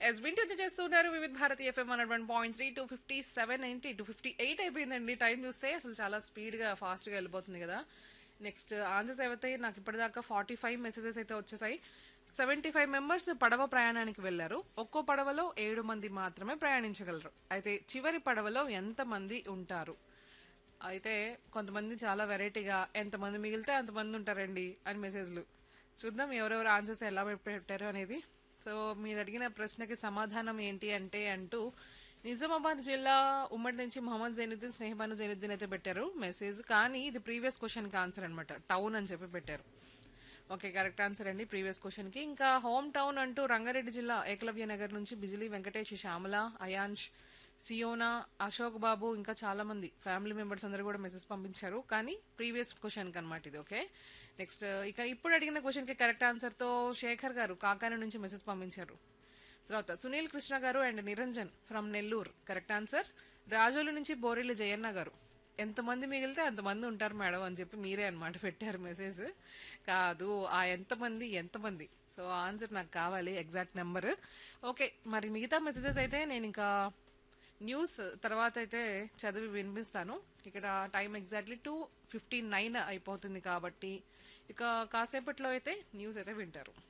yes వింటూ చేస్తున్నారు Vividh Bharati FM one one point three two fifty seven ఏంటి టూ ఫిఫ్టీ ఎయిట్ అయిపోయిందండి టైం చూస్తే అసలు చాలా స్పీడ్గా ఫాస్ట్గా వెళ్ళిపోతుంది కదా నెక్స్ట్ ఆన్సర్స్ అయితే నాకు ఇప్పటిదాకా ఫార్టీ ఫైవ్ మెసేజెస్ అయితే వచ్చేసాయి సెవెంటీ ఫైవ్ మెంబర్స్ పడవ ప్రయాణానికి వెళ్లారు ఒక్కో పడవలో ఏడు మంది మాత్రమే ప్రయాణించగలరు అయితే చివరి పడవలో ఎంత మంది ఉంటారు అయితే కొంతమంది చాలా వెరైటీగా ఎంతమంది మిగిలితే అంతమంది ఉంటారండి అని మెసేజ్లు చూద్దాం ఎవరెవరు ఆన్సర్స్ ఎలా పెట్టారు అనేది సో మీరు అడిగిన ప్రశ్నకి సమాధానం ఏంటి అంటే అంటూ నిజామాబాద్ జిల్లా ఉమ్మడి నుంచి మొహమ్మద్ జైనుద్దీన్ స్నేహబాను జైనుద్దీన్ అయితే పెట్టారు మెసేజ్ కానీ ఇది ప్రీవియస్ క్వశ్చన్కి ఆన్సర్ అనమాట టౌన్ అని చెప్పి పెట్టారు ఓకే కరెక్ట్ ఆన్సర్ అండి ప్రీవియస్ క్వశ్చన్ కి ఇంకా హోమ్ టౌన్ అంటూ రంగారెడ్డి జిల్లా ఏకలవ్య నగర్ నుంచి బిజిలీ వెంకటేష్ శ్యామల అయాన్ష్ సియోనా అశోక్ బాబు ఇంకా చాలా మంది ఫ్యామిలీ మెంబర్స్ అందరూ కూడా మెసేజ్ పంపించారు కానీ ప్రీవియస్ క్వశ్చన్ అనమాట ఇది ఓకే నెక్స్ట్ ఇక ఇప్పుడు అడిగిన క్వశ్చన్ కి కరెక్ట్ ఆన్సర్ తో శేఖర్ గారు కాకాని నుంచి మెసేజ్ పంపించారు తర్వాత Sunil Krishna garu and Niranjan from Nellore correct answer Razole నుంచి బోరెల్లి జయన్న గారు ఎంతమంది మిగిలితే అంతమంది ఉంటారు మేడం అని చెప్పి మీరే అనమాట పెట్టారు మెసేజ్ కాదు ఆ ఎంతమంది ఎంతమంది సో ఆన్సర్ నాకు కావాలి ఎగ్జాక్ట్ నెంబర్ ఓకే మరి మిగతా మెసేజెస్ అయితే నేను ఇంకా న్యూస్ తర్వాత అయితే చదివి వినిపిస్తాను ఇక్కడ time exactly two fifty nine అయిపోతుంది కాబట్టి ఇక కాసేపట్లో అయితే న్యూస్ అయితే వింటారు